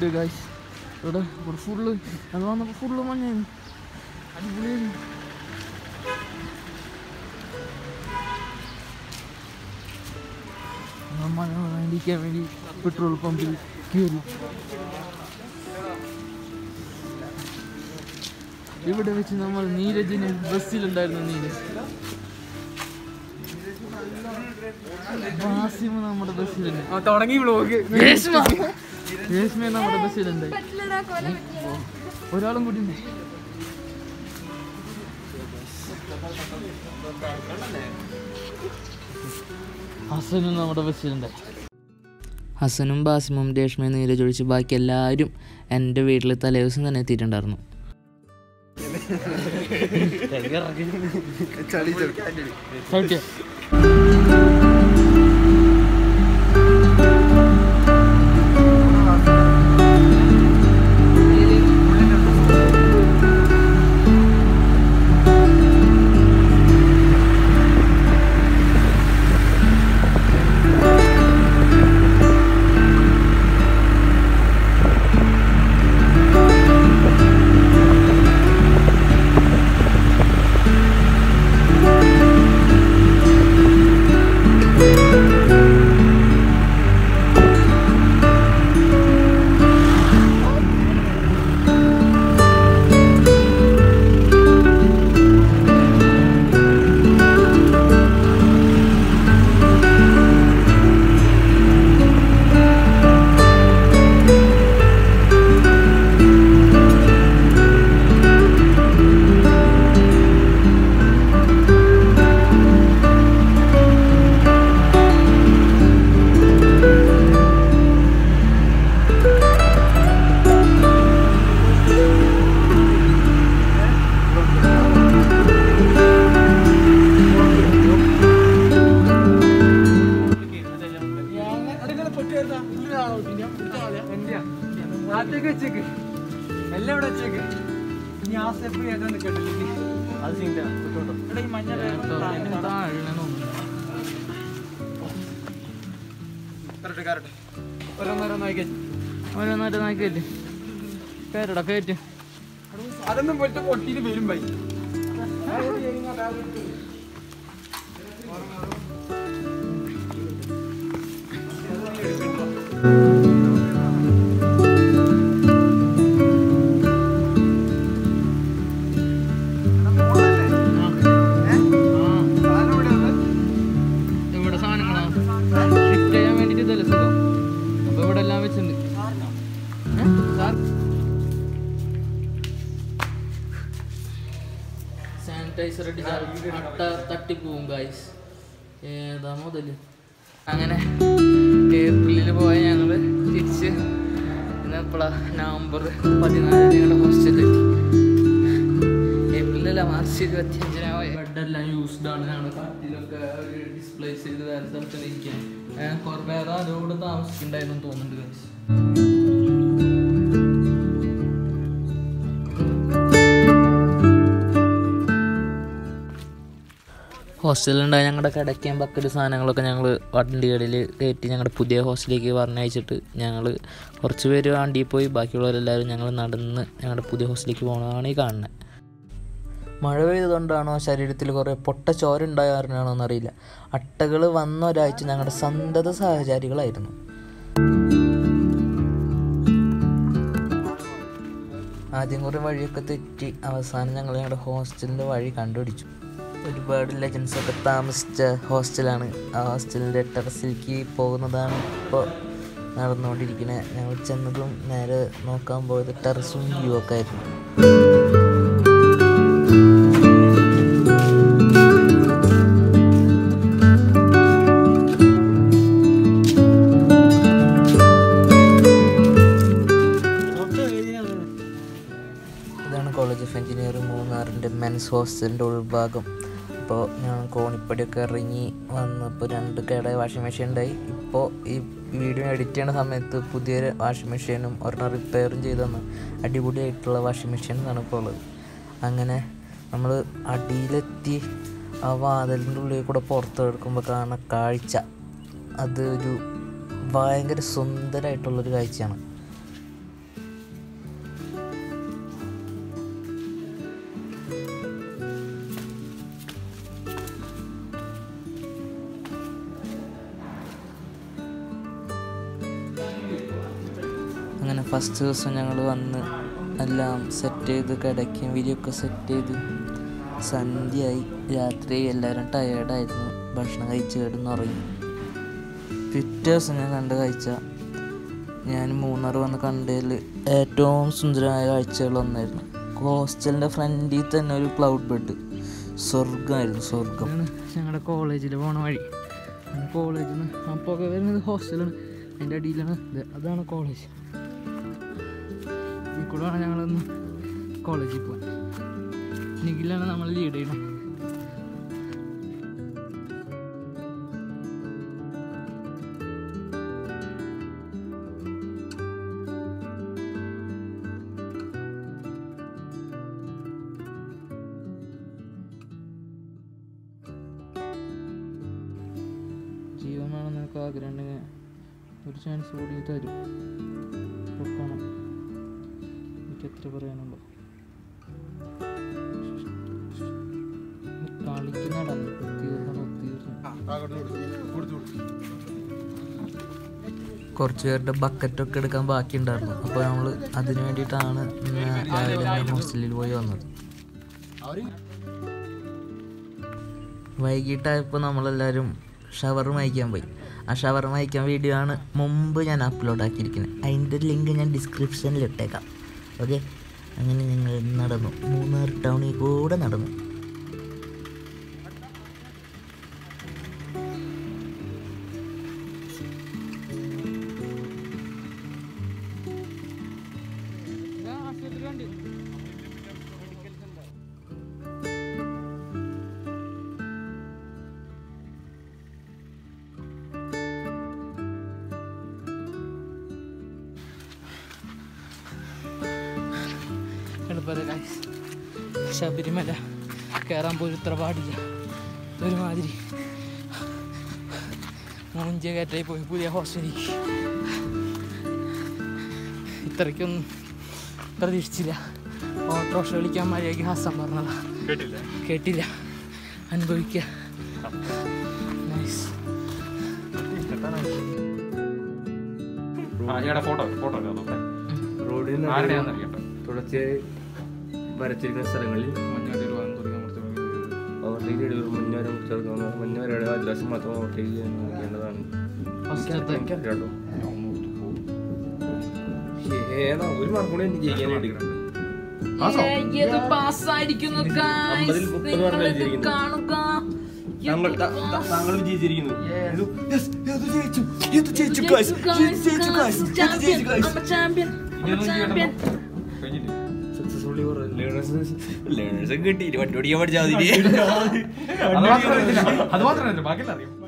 വീട് ഗായ്സ് ഇവിടെ ഇവിടെ ഫുള്ള് അത് വന്നപ്പോൾ ഫുള്ള് മഞ്ഞായിരുന്നു അടിപൊളിയായിരുന്നു ഞങ്ങൾ മഴ വേണ്ടിക്കാൻ വേണ്ടി പെട്രോൾ പമ്പിൽ കയറി ഇവിടെ വെച്ച് നമ്മൾ നീരജിന് ബസ്സിലുണ്ടായിരുന്നു നീരജ് വാസിമ നമ്മുടെ ബസ്സിലുണ്ട് തുടങ്ങി വ്ളോഗ് രേഷ്മ രേഷ്മ നമ്മുടെ ബസ്സിലുണ്ട് ഒരാളും കൂടി ഉണ്ട് ഹസനും നമ്മുടെ ബസ്സിലുണ്ട് ഹസനും ബാസിമും രേഷ്മയും നീരജ് ഒഴിച്ച് ബാക്കി എല്ലാവരും എൻ്റെ വീട്ടിൽ തലേദിവസം തന്നെ എത്തിയിട്ടുണ്ടായിരുന്നു സൗഖ്യം ആദ്യമൊക്കെ വെച്ചേക്ക് എല്ലാം ഇവിടെ വെച്ചേക്ക് ഇനി ആ സ്റ്റെപ്പ് കേട്ടാൻ നിൽക്കണ്ടില്ല അത് സീൻ്റെ ഇവിടെ ഈ മഞ്ഞ കറക്റ്റ് കറക്റ്റ് ഓരോന്നോരോന്നായിക്കേ ഓരോന്നായിട്ട് നോക്കിയല്ലേ കയറ്റടാ കയറ്റ് അതൊന്നും പോയിട്ട് പൊട്ടിയിട്ട് വരും ബൈ ഇവിടെ സാധനങ്ങളാ ഷിഫ്റ്റ് ചെയ്യാൻ വേണ്ടിട്ട് ഇതല്ലേ സുഖം അപ്പൊ ഇവിടെ എല്ലാം വെച്ചിട്ടുണ്ട് ഏ? സാർ സാനിറ്റൈസർ അടിച്ചാൽ അട്ട തട്ടിപ്പോവും ഗായ്സ് ഏതാ മുതല് അങ്ങനെ ഏപ്രിലിൽ പോയ ഞങ്ങള് തിരിച്ച് ഇന്ന് എപ്പോഴാ നവംബർ പതിനാല് ഞങ്ങളുടെ ഹോസ്റ്റലിലെത്തി ഏപ്രിലല്ല മാർച്ച് ഇരുപത്തിയഞ്ചിനാ ബെഡെല്ലാം യൂസ്ഡ് ആണ് ഞങ്ങൾ കാട്ടിലൊക്കെ ഡിസ്പ്ലേസ് ചെയ്ത് വേറെ സ്ഥലത്ത് ഇരിക്കാൻ കുറേ വേറെ ആരോട് താമസിക്കണ്ടായിരുന്നു തോന്നുന്നുണ്ട് guys. ഹോസ്റ്റലിലുണ്ടായ ഞങ്ങളുടെ കിടക്കയും ബക്കറ്റ് സാധനങ്ങളൊക്കെ ഞങ്ങൾ വണ്ടികളിൽ കയറ്റി ഞങ്ങളുടെ പുതിയ ഹോസ്റ്റലിലേക്ക് പറഞ്ഞയച്ചിട്ട് ഞങ്ങൾ കുറച്ച് പേര് വണ്ടിയിൽ പോയി ബാക്കിയുള്ളവരെല്ലാവരും ഞങ്ങൾ നടന്ന് ഞങ്ങളുടെ പുതിയ ഹോസ്റ്റലിലേക്ക് പോകുന്നതാണ് ഈ കാണുന്നത് മഴ പെയ്തതുകൊണ്ടാണോ ശരീരത്തിൽ കുറേ പൊട്ട ചോരുണ്ടായ കാരണമാണോ എന്നറിയില്ല അട്ടകൾ വന്ന ഒരാഴ്ച ഞങ്ങളുടെ സന്തത സഹചാരികളായിരുന്നു ആദ്യം കുറേ വഴിയൊക്കെ തെറ്റി അവസാനം ഞങ്ങൾ ഞങ്ങളുടെ ഹോസ്റ്റലിൻ്റെ വഴി കണ്ടുപിടിച്ചു ഒരുപാട് ലെജൻസ് ഒക്കെ താമസിച്ച ഹോസ്റ്റലാണ് ആ ഹോസ്റ്റലിൻ്റെ ടെറസിലേക്ക് പോകുന്നതാണ് ഇപ്പോൾ നടന്നുകൊണ്ടിരിക്കുന്നത് ഞങ്ങൾ ചെന്നതും നേരെ നോക്കാൻ പോയത് ടെറസും വ്യൂ ഒക്കെ ആയിരുന്നു ഇതാണ് കോളേജ് ഓഫ് എഞ്ചിനീയറിംഗ് മൂന്നാറിൻ്റെ മെൻസ് ഹോസ്റ്റലിൻ്റെ ഉൾഭാഗം അപ്പോൾ ഞാൻ കോണിപ്പടിയൊക്കെ ഇറങ്ങി വന്നപ്പോൾ രണ്ട് കട വാഷിംഗ് മെഷീൻ ഉണ്ടായി ഇപ്പോൾ ഈ വീഡിയോ എഡിറ്റ് ചെയ്യുന്ന സമയത്ത് പുതിയൊരു വാഷിംഗ് മെഷീനും ഒരെണ്ണം റിപ്പയറും ചെയ്ത് തന്ന അടിപൊളിയായിട്ടുള്ള വാഷിംഗ് മെഷീനാണ് ഇപ്പോൾ ഉള്ളത് അങ്ങനെ നമ്മൾ അടിയിലെത്തി ആ വാതിലിൻ്റെ ഉള്ളിൽ കൂടെ പുറത്ത് എടുക്കുമ്പോൾ കാണുന്ന കാഴ്ച അത് ഒരു ഭയങ്കര സുന്ദരമായിട്ടുള്ളൊരു കാഴ്ചയാണ് ഫസ്റ്റ് ദിവസം ഞങ്ങൾ വന്ന് എല്ലാം സെറ്റ് ചെയ്ത് കിടക്കുകയും വിരിയൊക്കെ സെറ്റ് ചെയ്ത് സന്ധ്യയായി രാത്രി എല്ലാവരും ടയേർഡായിരുന്നു ഭക്ഷണം കഴിച്ച് കിടന്നുറങ്ങി പിറ്റേ ദിവസം ഞാൻ കണ്ട കാഴ്ച ഞാൻ മൂന്നാർ വന്ന് കണ്ടതിൽ ഏറ്റവും സുന്ദരമായ കാഴ്ചകളൊന്നായിരുന്നു ഹോസ്റ്റലിൻ്റെ ഫ്രണ്ടിൽ തന്നെ ഒരു ക്ലൗഡ് ബെഡ് സ്വർഗമായിരുന്നു സ്വർഗം ഇതാണ് ഞങ്ങളുടെ കോളേജിൽ പോണ വഴി കോളേജിൽ നിന്ന് അപ്പോൾ വരുന്നത് ഹോസ്റ്റലാണ് അതിൻ്റെ അടിയിലാണ് ഇത് അതാണ് കോളേജ് ഈ കൂടെ വേണം ഞങ്ങളൊന്ന് കോളേജിൽ പോകാൻ നിഖിലാണ് നമ്മൾ ലീഡ് ചെയ്യണം ജീവൻ വേണം നിനക്ക് ആഗ്രഹം ഉണ്ടെങ്കിൽ ഒരു ചാൻസ് കൂടി തരും പൊക്കണം എനിക്ക് എത്ര പറയാനുണ്ടോ കളിക്കുന്നടാ തീർന്നോ തീർന്നു കുറച്ച് പേരുടെ ബക്കറ്റൊക്കെ എടുക്കാൻ ബാക്കിയുണ്ടായിരുന്നു അപ്പോൾ നമ്മൾ അതിന് വേണ്ടിയിട്ടാണ് ഇന്ന് രാവിലെ തന്നെ ഹോസ്റ്റലിൽ പോയി വന്നത് വൈകിട്ടായപ്പോൾ നമ്മളെല്ലാവരും ഷവർ മയക്കാൻ പോയി ആ ഷവർ മയക്കാൻ വീഡിയോ ആണ് മുമ്പ് ഞാൻ അപ്ലോഡ് ആക്കിയിരിക്കുന്നത് അതിൻ്റെ ലിങ്ക് ഞാൻ ഡിസ്ക്രിപ്ഷനിൽ ഇട്ടേക്കാം ഓക്കെ അങ്ങനെ ഞങ്ങൾ നടന്നു മൂന്നാർ ടൗണിൽ കൂടെ നടന്നു എളുപ്പത്തെ ഗൈസ് ശബരിമല കയറാൻ പോലും ഇത്ര പാടില്ല ഒരുമാതിരി മൂഞ്ചിയ കയറ്റായി പോയി പുതിയ ഹോസ്റ്റലിലേക്ക് ഇത്രയ്ക്കൊന്നും പ്രതീക്ഷിച്ചില്ല ഓട്ടോറിക്ഷ വിളിക്കാൻ മര്യാദയ്ക്ക് ഹസ്സൻ പറഞ്ഞതാ കേട്ടില്ല കേട്ടില്ല അനുഭവിക്കുക നൈസ് ആ ചേട്ടാ ഫോട്ടോ ഫോട്ടോ നോക്കട്ടെ റോഡിൽ നിന്ന് ആരുടെയാണെന്നറിയട്ടെ തുടർച്ചയായി വരച്ചിരിക്കുന്ന സ്ഥലങ്ങളിൽ മഞ്ഞാടി വാങ്ങി കുറച്ച് ഓവർടേക്ക് ഇടൂർ മുന്നേരം ചേർക്കുന്ന മുന്നേരയുടെ ആദിവാസി മാത്രം ഓവർടേക്ക് ചെയ്യാൻ നോക്കേണ്ടതാണ് ഫസ്റ്റത്തെ എനിക്കറിയാട്ടോ ഏതാ ഒരു മാർക്ക് കൂടി എനിക്ക് ജയിക്കാനായിട്ട് പാസ്സായിരിക്കുന്നു അമ്പതിൽ മുപ്പത് മാർക്ക് എഴുതിയിരിക്കുന്നു. കാണുക താങ്കൾ ത- ത- താങ്കൾ വിജയിച്ചിരിക്കുന്നു ഇത് yes, ഇത് ജയിച്ചു ഇത് ജയിച്ചു Yes, guys. guys, ഇത് ജയിച്ചു guys. ഇത് champion, ജയിച്ചു guys. I'm a champion, I'm a champion. കഴിഞ്ഞില്ലേ Successfully for learners learners ഒക്കെ കിട്ടി വണ്ടി ഓടിക്കാൻ പഠിച്ചാൽ മതി അത് മാത്രമല്ല അത് മാത്രമല്ല ബാക്കിയെല്ലാം അറിയാം